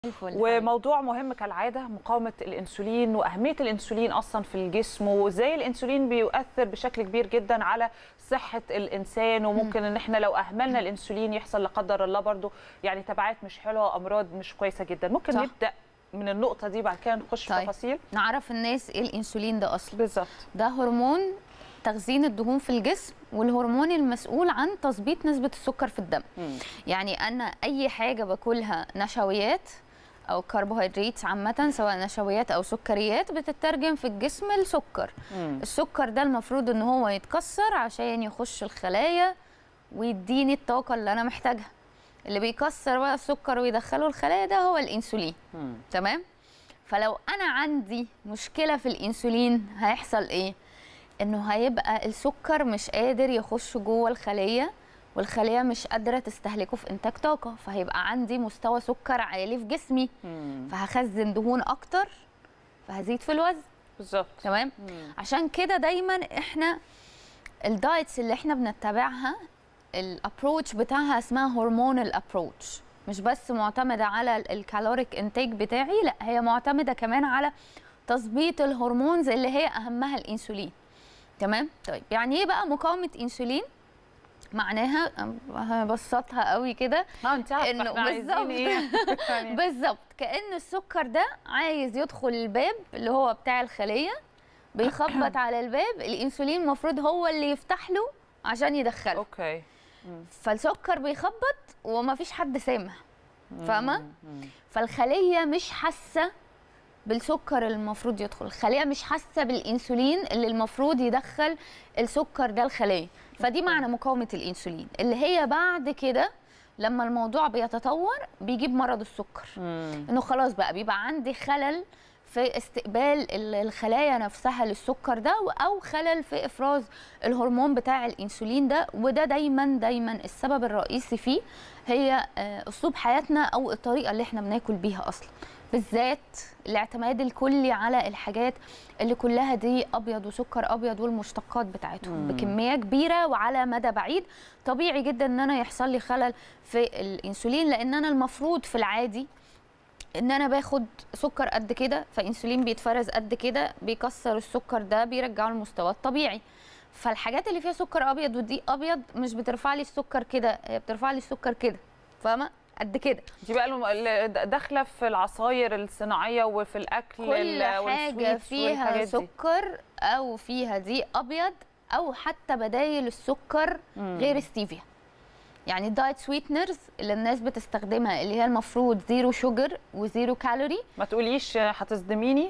الفل وموضوع مهم كالعاده مقاومه الانسولين واهميه الانسولين اصلا في الجسم وازاي الانسولين بيؤثر بشكل كبير جدا على صحه الانسان وممكن ان احنا لو اهملنا الانسولين يحصل لا قدر الله برضو يعني تبعات مش حلوه امراض مش كويسه جدا ممكن صح. نبدا من النقطه دي بعد كده نخش في طيب. تفاصيل نعرف الناس ايه الانسولين ده اصلا بالظبط ده هرمون تخزين الدهون في الجسم والهرمون المسؤول عن تظبيط نسبة السكر في الدم مم. يعني أنا أي حاجة باكلها نشويات أو كربوهيدرات عامة سواء نشويات أو سكريات بتترجم في الجسم لسكر مم. السكر ده المفروض إن هو يتكسر عشان يخش الخلايا ويديني الطاقة اللي أنا محتاجها اللي بيكسر بقى السكر ويدخله الخلايا ده هو الأنسولين مم. تمام فلو انا عندي مشكله في الانسولين هيحصل ايه انه هيبقى السكر مش قادر يخش جوه الخليه والخليه مش قادره تستهلكه في انتاج طاقه فهيبقى عندي مستوى سكر عالي في جسمي مم. فهخزن دهون اكتر فهزيد في الوزن بالظبط تمام مم. عشان كده دايما احنا الدايتس اللي احنا بنتبعها الابروتش بتاعها اسمها هرمونال ابروتش مش بس معتمده على ال- الكالوريك انتاج بتاعي لا هي معتمده كمان على تظبيط الهرمونز اللي هي اهمها الانسولين تمام طيب يعني ايه بقى مقاومه انسولين معناها هبسطها قوي كده اه انت عارفه إنه احنا عايزين بالظبط. ايه يعني بالظبط كأن السكر ده عايز يدخل الباب اللي هو بتاع الخلية بيخبط على الباب الانسولين المفروض هو اللي يفتح له عشان يدخله اوكي فالسكر بيخبط ومفيش حد سامع فاهمة؟ مم. فالخلية مش حاسة بالسكر اللي المفروض يدخل الخلية مش حاسة بالانسولين اللي المفروض يدخل السكر ده الخلية فدي معنى مقاومة الانسولين اللي هي بعد كده لما الموضوع بيتطور بيجيب مرض السكر مم. انه خلاص بقى بيبقى عندي خلل في استقبال ال- الخلايا نفسها للسكر ده او خلل في افراز الهرمون بتاع الانسولين ده وده دايما دايما السبب الرئيسي فيه هي آه، اسلوب حياتنا او الطريقه اللي احنا بناكل بيها اصلا بالذات الاعتماد الكلي على الحاجات اللي كلها دي ابيض وسكر ابيض والمشتقات بتاعتهم مم. بكميه كبيره وعلى مدى بعيد طبيعي جدا ان انا يحصل لي خلل في الانسولين لان انا المفروض في العادي ان انا باخد سكر قد كده فانسولين بيتفرز قد كده بيكسر السكر ده بيرجعه لمستواه الطبيعي فالحاجات اللي فيها سكر ابيض ودي ابيض مش بترفع لي السكر كده هي بترفع لي السكر كده فاهمه قد كده دي بقى الم- ال- داخله في العصاير الصناعيه وفي الاكل كل ال- حاجه والسويتس فيها والحاجات دي. سكر او فيها دي ابيض او حتى بدايل السكر مم. غير ستيفيا يعني الدايت سويتنرز اللي الناس بتستخدمها اللي هي المفروض زيرو شوجر وزيرو كالوري ما تقوليش هتصدميني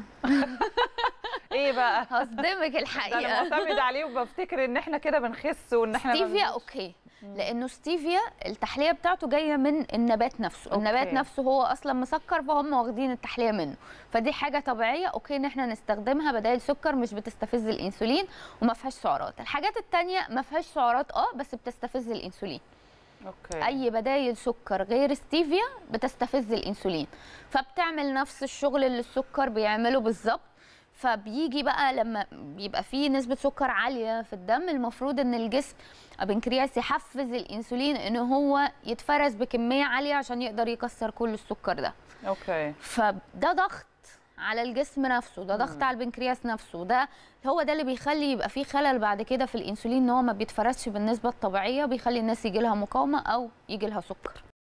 ايه بقى هصدمك ده انا الحقيقه معتمد عليه وبفتكر ان احنا كده بنخس وان احنا ما ستيفيا بن- اوكي لانه ستيفيا التحليه بتاعته جايه من النبات نفسه أوكي. النبات نفسه هو اصلا مسكر فهم واخدين التحليه منه فدي حاجه طبيعيه اوكي ان احنا نستخدمها بدل سكر مش بتستفز الانسولين وما فيهاش سعرات الحاجات التانية ما فيهاش سعرات اه بس بتستفز الانسولين اوكي اي بدايل سكر غير ستيفيا بتستفز الانسولين فبتعمل نفس الشغل اللي السكر بيعمله بالظبط فبيجي بقى لما بيبقى فيه نسبة سكر عالية في الدم المفروض ان الجسم البنكرياس يحفز الانسولين ان هو يتفرز بكمية عالية عشان يقدر يكسر كل السكر ده اوكي فده ضغط على الجسم نفسه ده ضغط على البنكرياس نفسه ده هو ده اللي بيخلي يبقى فيه خلل بعد كده في الانسولين ان هو ما بيتفرزش بالنسبه الطبيعيه بيخلي الناس يجي لها مقاومه او يجي لها سكر